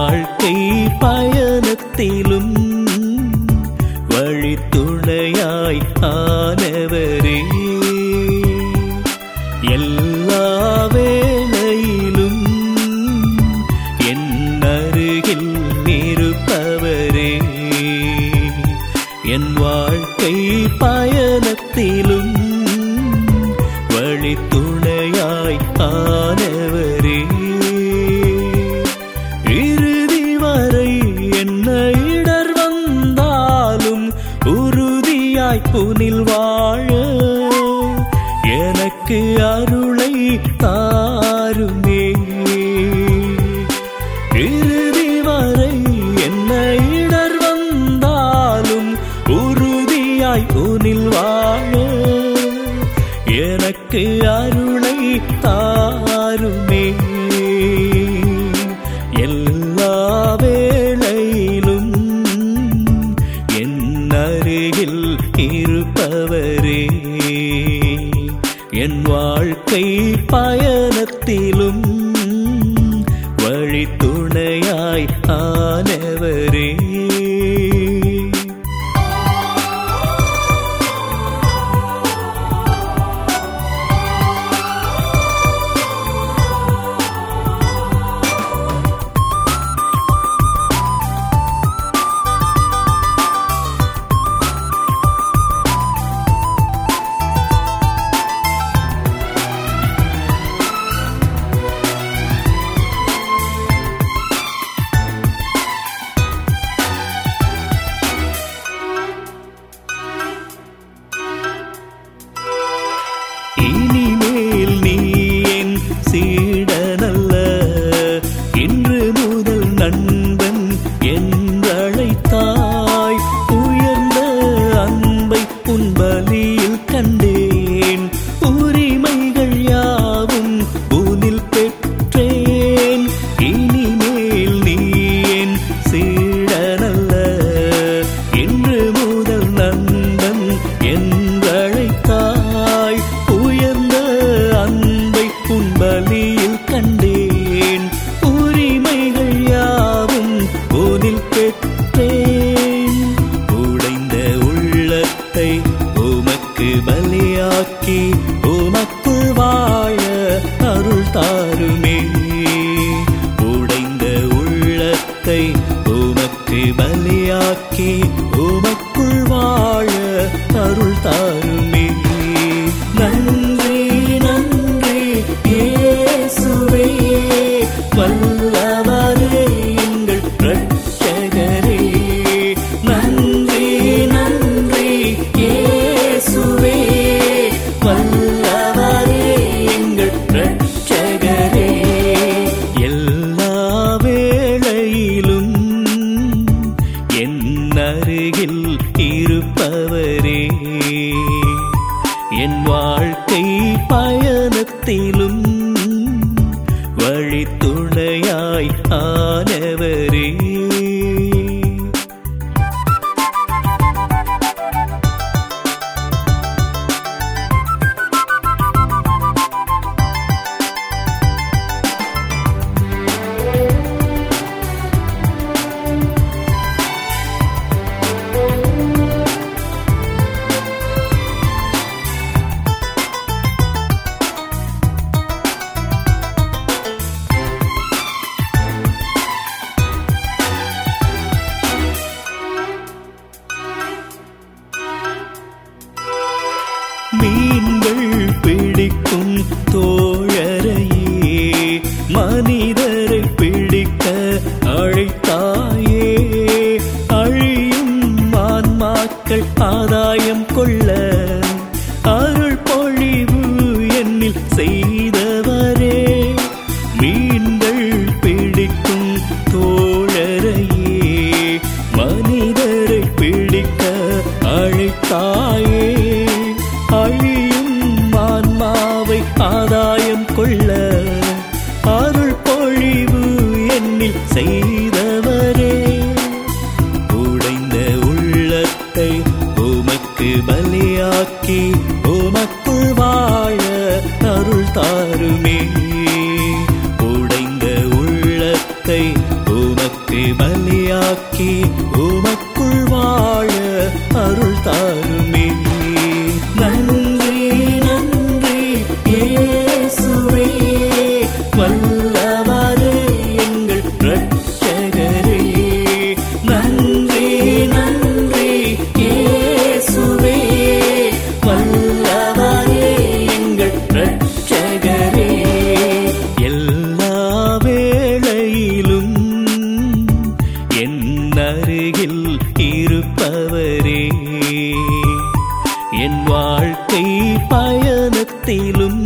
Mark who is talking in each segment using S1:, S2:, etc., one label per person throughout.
S1: வாழ்க்கை பயணத்திலும் வழித்துணையாய் ஆனவரே எல்லா வேளையிலும் என் அருகில் இருப்பவரே என் வாழ்க்கை பயணத்திலும் வழித்துணையாய் ஆனவரே இறுதி வரை என்ன இடர் வந்தாலும் உறுதியாய் புனில் வாழ எனக்கு அருளை தாருமே இறுதி வரை என்ன இடர் வந்தாலும் உறுதியாய் புனில் வாழ எனக்கு அருளை தாருமே எல்லா வேளையிலும் என் அருகில் இருப்பவரே என் வாழ்க்கை பயணத்திலும் வழித்துணையாய் ஆனவரே இனிமேல் நீ என் சீடனல்ல இன்று முதல் நண்பன் என்றழைத்தாய் உயர்ந்த அன்பை உன் பலியில் கண்டேன் உரிமைகள் யாவும் உனில் பெற்றேன் இனிமேல் நீ என் சீடனல்ல இன்று முதல் நண்பன் என்றழைத்தாய் உயர்ந்த அன்பை உன் பலியில் கண்டேன் உரிமைகள் யாவும் உனில் பெற்றேன் உடைந்த உள்ளத்தை உமக்கு பலியாக்கி உமக்குள் வாழ அருள் தாருமே உடைந்த உள்ளத்தை உமக்கு பலியாக்கி உமக்குள் வாழ அருள் தாருமே நன்றி நன்றி இயேசுவே வல்லவரே எங்கள் ரட்சகரே நன்றி நன்றி இயேசுவே வல்லவரே எங்கள் ரட்சகரே எல்லா வேளையிலும் என் அருகில் இருப்பவரே என் வாழ்க்கை பயணத்திலும் வழித்துணையாய் ஆனவரே உமக்கு பலியாக்கி உமக்குள் வாழ அருள் தாருமே நன்றி நன்றி இயேசுவே வல்லவரே எங்கள் இரட்சகரே நன்றி நன்றி இயேசுவே வல்லவரே எங்கள் இரட்சகரே எல்லா வேளையிலும் என் அருகில் இருப்பவரே என் வாழ்க்கை பயணத்திலும்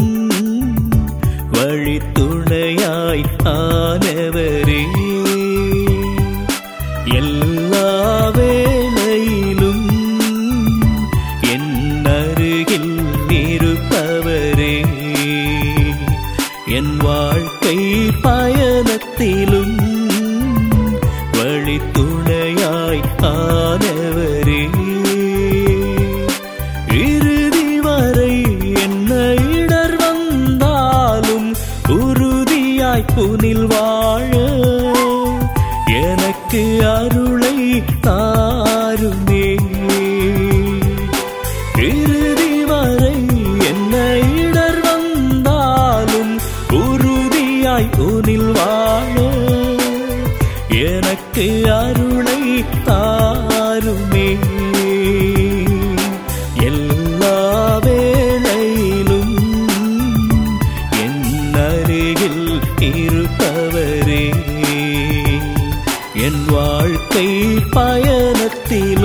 S1: வழித்துணையாய் ஆனவரே எல்லா வேளையிலும் என் அருகில் இருப்பவரே என் வாழ்க்கை பயணத்திலும் வழித்துணையாய் ஆனவரே இறுதி வரை என்ன இடர் வந்தாலும் உறுதியாய் புனில் வாழ எனக்கு அருளை தாருமே இறுதி வரை என்ன இடர் வந்தாலும் உறுதியாய் உனில் வாழ எனக்கு அருளை தாருமே எல்லா வேளையிலும் என் அருகில் இருப்பவரே என் வாழ்க்கை பயணத்தில்